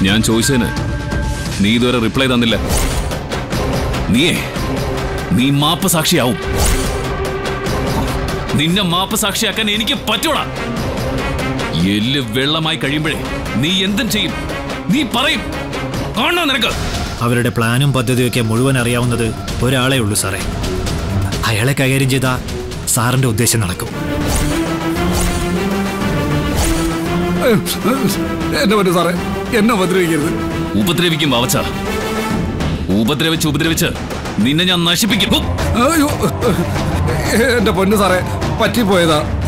ഞാൻ ചോദിച്ചതിന് നീ ഇതുവരെ റിപ്ലൈ തന്നില്ല നീയേ നീ മാപ്പ് സാക്ഷിയാവും നിന്നെ മാപ്പ് സാക്ഷിയാക്കാൻ എനിക്ക് പറ്റൂടാ എല്ല് വെള്ളമായി കഴിയുമ്പോഴേ നീ എന്തും ചെയ്യും നീ പറയും കാണണോ നിനക്ക് അവരുടെ പ്ലാനും പദ്ധതിയൊക്കെ മുഴുവൻ അറിയാവുന്നത് ഒരാളേ ഉള്ളൂ സാറേ അയാളെ കൈകാര്യം ചെയ്താൽ സാറിന്റെ ഉദ്ദേശം നടക്കും എന്നെ പറ്റും സാറേ എന്നെ ഉപദ്രവിക്കരുത് ഉപദ്രവിക്കും വാവച്ച ഉപദ്രവിച്ച് ഉപദ്രവിച്ച് നിന്നെ ഞാൻ നശിപ്പിക്കും ഹും. അയ്യോ എന്റെ പൊന്നു സാറേ പറ്റിപ്പോയതാ